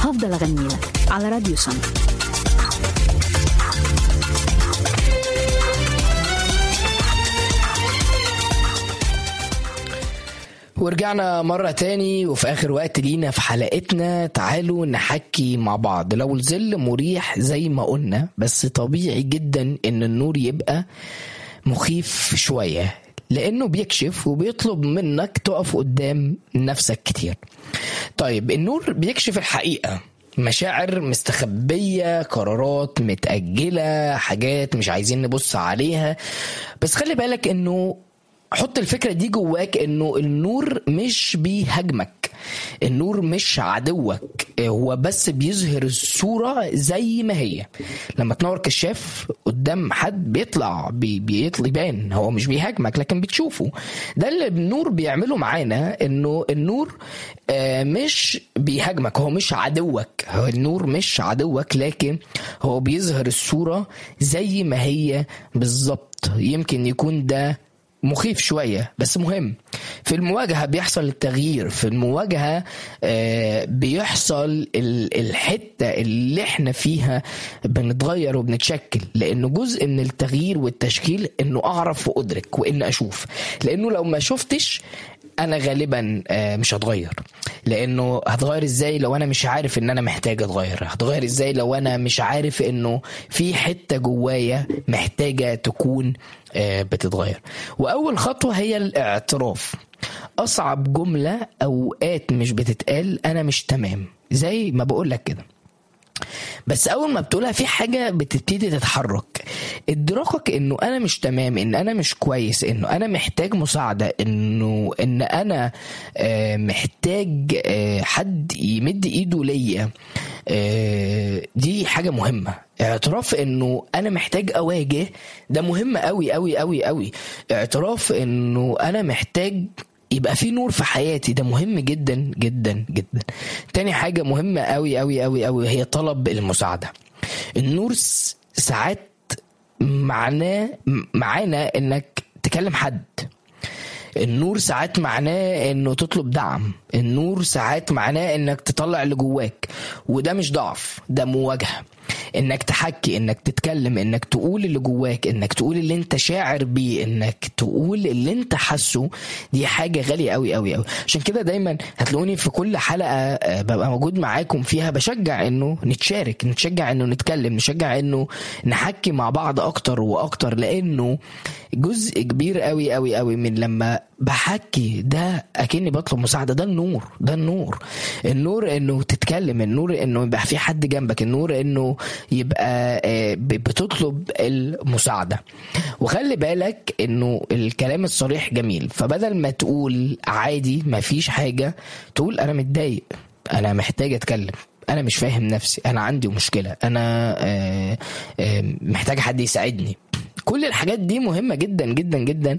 هفضل أغني لك على راديو سما ورجعنا مرة تاني وفي آخر وقت لينا في حلقتنا تعالوا نحكي مع بعض لو الظل مريح زي ما قلنا بس طبيعي جدا إن النور يبقى مخيف شوية لأنه بيكشف وبيطلب منك تقف قدام نفسك كتير طيب النور بيكشف الحقيقة مشاعر مستخبية قرارات متأجلة حاجات مش عايزين نبص عليها بس خلي بالك انه حط الفكرة دي جواك انه النور مش بيهاجمك النور مش عدوك هو بس بيظهر الصورة زي ما هي لما تنور كشاف قدام حد بيطلع بي بيطلع يبان هو مش بيهاجمك لكن بتشوفه ده اللي النور بيعمله معانا انه النور آه، مش بيهاجمك هو مش عدوك هو النور مش عدوك لكن هو بيظهر الصورة زي ما هي بالظبط يمكن يكون ده مخيف شوية بس مهم في المواجهة بيحصل التغيير في المواجهة آه، بيحصل ال- الحتة اللي احنا فيها بنتغير وبنتشكل لانه جزء من التغيير والتشكيل انه اعرف وادرك وان اشوف لانه لو ما شفتش انا غالبا آه، مش هتغير لانه هتغير ازاي لو انا مش عارف ان انا محتاج اتغير هتغير ازاي لو انا مش عارف انه في حته جوايا محتاجه تكون آه، بتتغير واول خطوه هي الاعتراف اصعب جمله اوقات مش بتتقال انا مش تمام زي ما بقول لك كده بس اول ما بتقولها في حاجه بتبتدي تتحرك ادراكك انه انا مش تمام ان انا مش كويس انه انا محتاج مساعده انه ان انا آه، محتاج آه، حد يمد ايده ليا آه، دي حاجه مهمه اعتراف انه انا محتاج اواجه ده مهم قوي قوي قوي قوي اعتراف انه انا محتاج يبقى في نور في حياتي ده مهم جدا جدا جدا تاني حاجة مهمة قوي قوي قوي قوي هي طلب المساعدة النور س- ساعات معناه معانا انك تكلم حد النور ساعات معناه انه تطلب دعم النور ساعات معناه انك تطلع اللي جواك وده مش ضعف ده مواجهة انك تحكي انك تتكلم انك تقول اللي جواك انك تقول اللي انت شاعر بيه انك تقول اللي انت حاسه دي حاجة غالية قوي قوي قوي عشان كده دايما هتلاقوني في كل حلقة آه، ببقى موجود معاكم فيها بشجع انه نتشارك نتشجع انه نتكلم نشجع انه نحكي مع بعض اكتر واكتر لانه جزء كبير قوي قوي قوي من لما بحكي ده اكني بطلب مساعده ده النور ده النور النور انه تتكلم النور انه يبقى في حد جنبك النور انه يبقى آه، ب- بتطلب المساعده وخلي بالك انه الكلام الصريح جميل فبدل ما تقول عادي ما فيش حاجه تقول انا متضايق انا محتاج اتكلم انا مش فاهم نفسي انا عندي مشكله انا آه، آه، محتاج حد يساعدني كل الحاجات دي مهمة جدا جدا جدا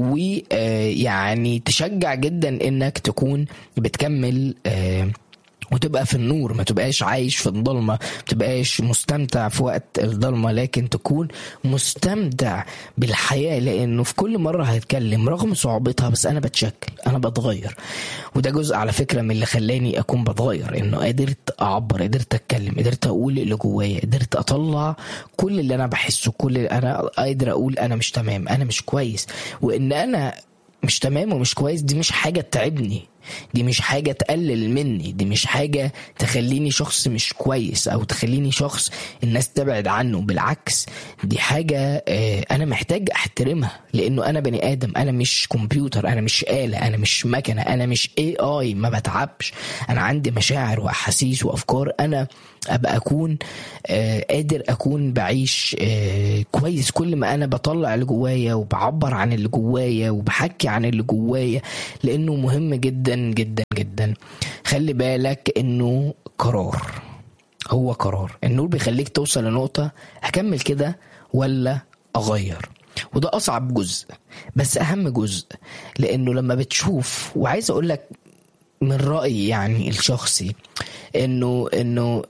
ويعني تشجع جدا انك تكون بتكمل آه، وتبقى في النور ما تبقاش عايش في الضلمة ما تبقاش مستمتع في وقت الضلمة لكن تكون مستمتع بالحياة لأنه في كل مرة هتكلم رغم صعوبتها بس أنا بتشكل أنا بتغير وده جزء على فكرة من اللي خلاني أكون بتغير إنه قدرت أعبر قدرت أتكلم قدرت أقول اللي جوايا قدرت أطلع كل اللي أنا بحسه كل اللي أنا قادر أقول أنا مش تمام أنا مش كويس وإن أنا مش تمام ومش كويس دي مش حاجة تتعبني دي مش حاجة تقلل مني دي مش حاجة تخليني شخص مش كويس أو تخليني شخص الناس تبعد عنه بالعكس دي حاجة آه، أنا محتاج أحترمها لأنه أنا بني آدم أنا مش كمبيوتر أنا مش آلة أنا مش مكنة أنا مش اي اي ما بتعبش أنا عندي مشاعر وأحاسيس وأفكار أنا أبقى أكون آه، قادر أكون بعيش آه، كويس كل ما أنا بطلع اللي جوايا وبعبر عن اللي جوايا وبحكي عن اللي جوايا لأنه مهم جدا جدا جدا خلي بالك إنه قرار هو قرار النور بيخليك توصل لنقطة هكمل كده ولا أغير وده أصعب جزء بس أهم جزء لأنه لما بتشوف وعايز أقول لك من رأيي يعني الشخصي إنه إنه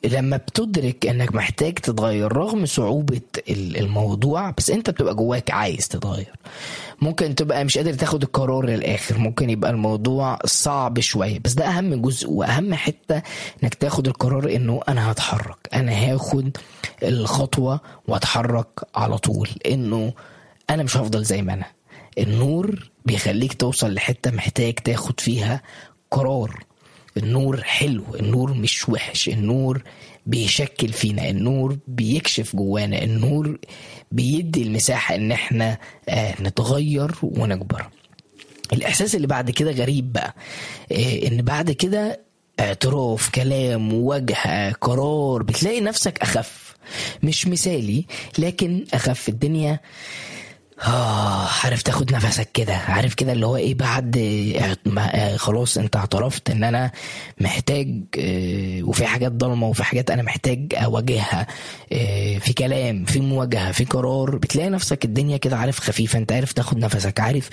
لما بتدرك انك محتاج تتغير رغم صعوبة ال- الموضوع بس انت بتبقى جواك عايز تتغير ممكن تبقى مش قادر تاخد القرار للاخر ممكن يبقى الموضوع صعب شوية بس ده اهم جزء واهم حتة انك تاخد القرار انه انا هتحرك انا هاخد الخطوة واتحرك على طول انه انا مش هفضل زي ما انا النور بيخليك توصل لحتة محتاج تاخد فيها قرار النور حلو النور مش وحش النور بيشكل فينا النور بيكشف جوانا النور بيدي المساحة ان احنا آه، نتغير ونكبر الاحساس اللي بعد كده غريب بقى آه، ان بعد كده اعتراف كلام مواجهة قرار بتلاقي نفسك اخف مش مثالي لكن اخف الدنيا آه عارف تاخد نفسك كده عارف كده اللي هو ايه بعد اعت- ما- آه، خلاص انت اعترفت ان انا محتاج آه، وفي حاجات ضلمه وفي حاجات انا محتاج اواجهها آه، في كلام في مواجهه في قرار بتلاقي نفسك الدنيا كده عارف خفيفه انت عارف تاخد نفسك عارف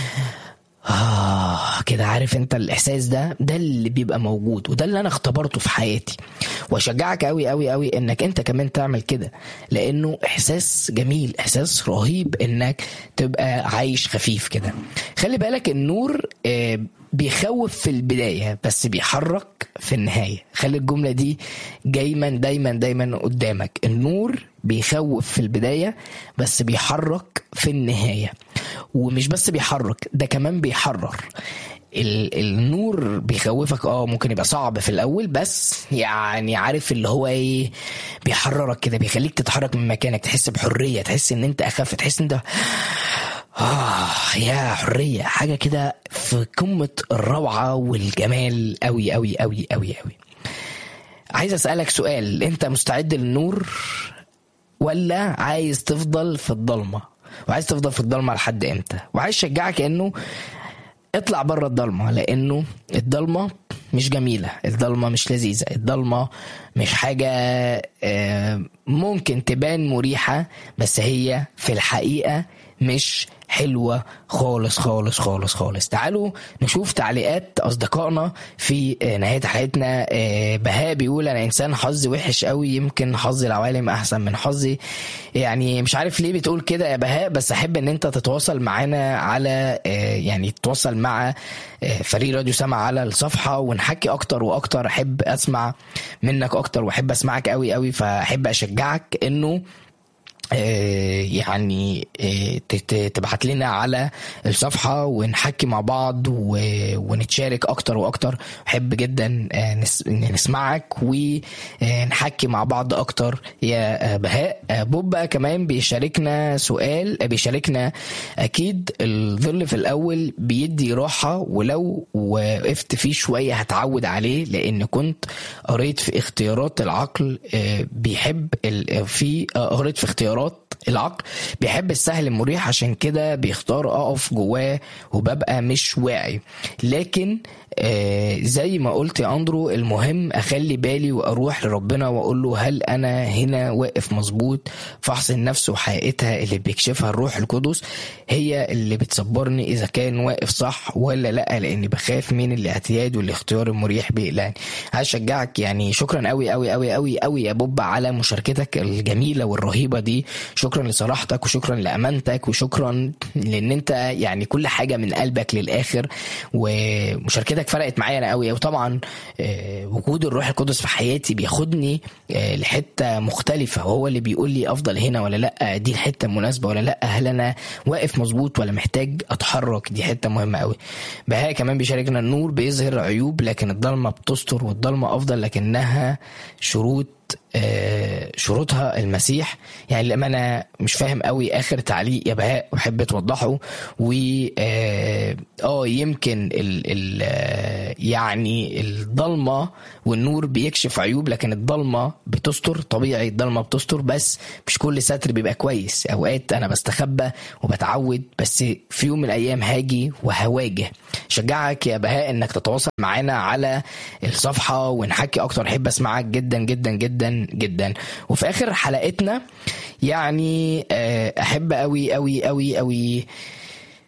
آه كده عارف انت الإحساس ده ده اللي بيبقى موجود وده اللي أنا اختبرته في حياتي وأشجعك أوي أوي أوي إنك أنت كمان تعمل كده لأنه إحساس جميل إحساس رهيب إنك تبقى عايش خفيف كده خلي بالك النور آه بيخوف في البداية بس بيحرك في النهاية خلي الجملة دي دايما دايما دايما قدامك النور بيخوف في البداية بس بيحرك في النهاية ومش بس بيحرك ده كمان بيحرر ال- النور بيخوفك اه ممكن يبقى صعب في الاول بس يعني عارف اللي هو ايه بيحررك كده بيخليك تتحرك من مكانك تحس بحريه تحس ان انت اخف تحس ان انت آه يا حرية حاجة كده في قمة الروعة والجمال أوي أوي أوي أوي أوي عايز أسألك سؤال أنت مستعد للنور ولا عايز تفضل في الضلمة وعايز تفضل في الضلمة لحد امتى وعايز اشجعك انه اطلع بره الضلمة لانه الضلمة مش جميلة الضلمة مش لذيذة الضلمة مش حاجة آه، ممكن تبان مريحة بس هي في الحقيقة مش حلوة خالص خالص خالص خالص تعالوا نشوف تعليقات أصدقائنا في آه، نهاية حلقتنا آه، بهاء بيقول أنا إنسان حظي وحش قوي يمكن حظ العوالم أحسن من حظي يعني مش عارف ليه بتقول كده يا بهاء بس أحب إن أنت تتواصل معانا على آه، يعني تتواصل مع آه، فريق راديو سما على الصفحة ونحكي أكتر وأكتر أحب أسمع منك أكتر وأحب أسمعك قوي قوي فأحب أشجعك إنه آه، يعني آه، ت- ت- تبعت لنا على الصفحة ونحكي مع بعض و- ونتشارك أكتر وأكتر أحب جدا آه، نس- إن نسمعك ونحكي مع بعض أكتر يا آه، بهاء آه، بوب بقى كمان بيشاركنا سؤال آه، بيشاركنا أكيد الظل في الأول بيدي راحة ولو وقفت فيه شوية هتعود عليه لأن كنت قريت في اختيارات العقل آه، بيحب ال- في آه، قريت في اختيارات العقل بيحب السهل المريح عشان كده بيختار اقف جواه وببقى مش واعي لكن آه زي ما قلت يا اندرو المهم اخلي بالي واروح لربنا واقول له هل انا هنا واقف مظبوط فحص النفس وحقيقتها اللي بيكشفها الروح القدس هي اللي بتصبرني اذا كان واقف صح ولا لا لاني بخاف من الاعتياد والاختيار المريح بيقلقني عايز اشجعك يعني شكرا قوي قوي قوي قوي قوي يا بوب على مشاركتك الجميله والرهيبه دي شكرا لصراحتك وشكرا لامانتك وشكرا لان انت يعني كل حاجه من قلبك للاخر ومشاركتك فرقت معايا انا قوي وطبعا آه، وجود الروح القدس في حياتي بياخدني آه، لحته مختلفه وهو اللي بيقول لي افضل هنا ولا لا دي الحته المناسبه ولا لا هل انا واقف مظبوط ولا محتاج اتحرك دي حته مهمه قوي بهاء كمان بيشاركنا النور بيظهر عيوب لكن الضلمه بتستر والضلمه افضل لكنها شروط آه، شروطها المسيح يعني لما انا مش فاهم قوي اخر تعليق يا بهاء وحب توضحه و اه آه، يمكن ال ال آه، يعني الضلمه والنور بيكشف عيوب لكن الضلمه بتستر طبيعي الضلمه بتستر بس مش كل ستر بيبقى كويس اوقات انا بستخبى وبتعود بس في يوم من الايام هاجي وهواجه شجعك يا بهاء انك تتواصل معانا على الصفحه ونحكي اكتر احب اسمعك جدا جدا جدا جدا وفي اخر حلقتنا يعني آه، احب قوي قوي قوي قوي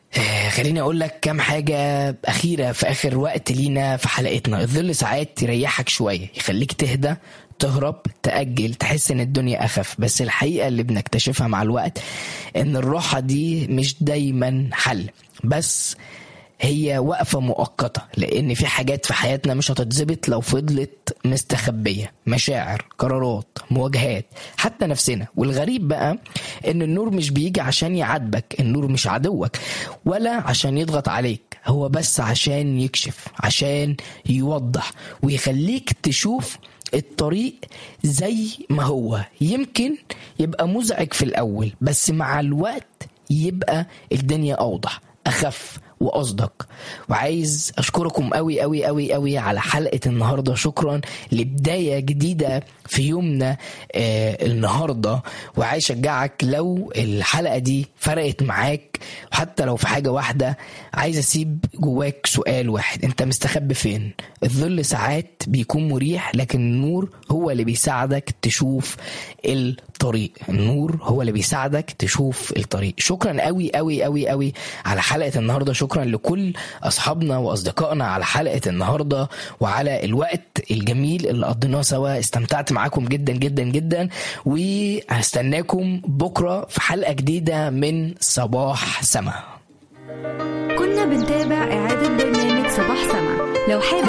آه، خليني اقول لك كام حاجة اخيرة في اخر وقت لينا في حلقتنا الظل ساعات يريحك شوية يخليك تهدى تهرب تأجل تحس ان الدنيا اخف بس الحقيقة اللي بنكتشفها مع الوقت ان الراحة دي مش دايما حل بس هي وقفة مؤقتة لأن في حاجات في حياتنا مش هتتظبط لو فضلت مستخبية مشاعر قرارات مواجهات حتى نفسنا والغريب بقى إن النور مش بيجي عشان يعاتبك النور مش عدوك ولا عشان يضغط عليك هو بس عشان يكشف عشان يوضح ويخليك تشوف الطريق زي ما هو يمكن يبقى مزعج في الأول بس مع الوقت يبقى الدنيا أوضح أخف واصدق وعايز اشكركم قوي قوي قوي قوي على حلقه النهارده شكرا لبدايه جديده في يومنا آه النهارده وعايز اشجعك لو الحلقه دي فرقت معاك حتى لو في حاجه واحده عايز اسيب جواك سؤال واحد انت مستخبي فين الظل ساعات بيكون مريح لكن النور هو اللي بيساعدك تشوف الطريق النور هو اللي بيساعدك تشوف الطريق شكرا قوي قوي قوي قوي على حلقه النهارده شكرا لكل اصحابنا واصدقائنا على حلقه النهارده وعلى الوقت الجميل اللي قضيناه سوا استمتعت معاكم جدا جدا جدا وهستناكم بكره في حلقه جديده من صباح سما كنا بنتابع إعادة برنامج صباح سما لو حابب